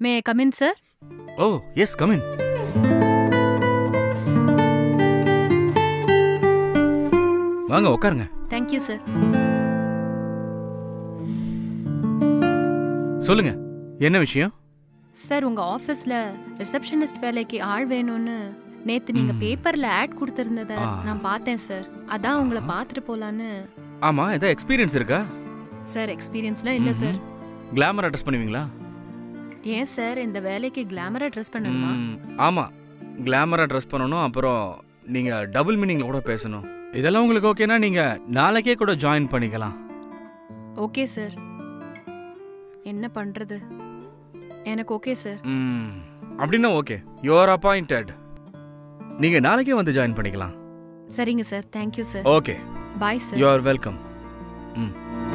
மே come in sir oh yes come in வாங்க உட்காருங்க thank you sir சொல்லுங்க என்ன விஷயம் சார் உங்க ஆபீஸ்ல ரிசப்ஷனிஸ்ட் வேலைக்கு ஆள் வேணும்னு நேத்து நீங்க ம். பேப்பர்ல ஆட் கொடுத்திருந்தத ஆ. நான் பார்த்தேன் சார் அதான் உங்களை பார்த்துட்டு போலான்னு ஆமா ஏதாவது எக்ஸ்பீரியன்ஸ் இருக்கா சார் எக்ஸ்பீரியன்ஸ்லாம் இல்ல சார் கிளாமரா ட்ரெஸ் பண்ணுவீங்களா ஏன் சார் இந்த வேலைக்கு கிளாமரா ட்ரெஸ் பண்ணணுமா ம், ஆமா கிளாமரா ட்ரெஸ் பண்ணணும் அப்புறம் நீங்க டபுள் மீனிங்ல கூட பேசணும் இதெல்லாம் உங்களுக்கு ஓகேனா நீங்க நாளைக்கே கூட ஜாயின் பண்ணிக்கலாம் ஓகே சார் என்ன பண்றது எனக்கு ஓகே சார் ம், அப்படின்னா ஓகே யூஆர் அப்பாயிண்டட் நீங்க நாளைக்கே வந்து ஜாயின் பண்ணிக்கலாம் சரிங்க sir thank you sir okay bye sir you are welcome ம்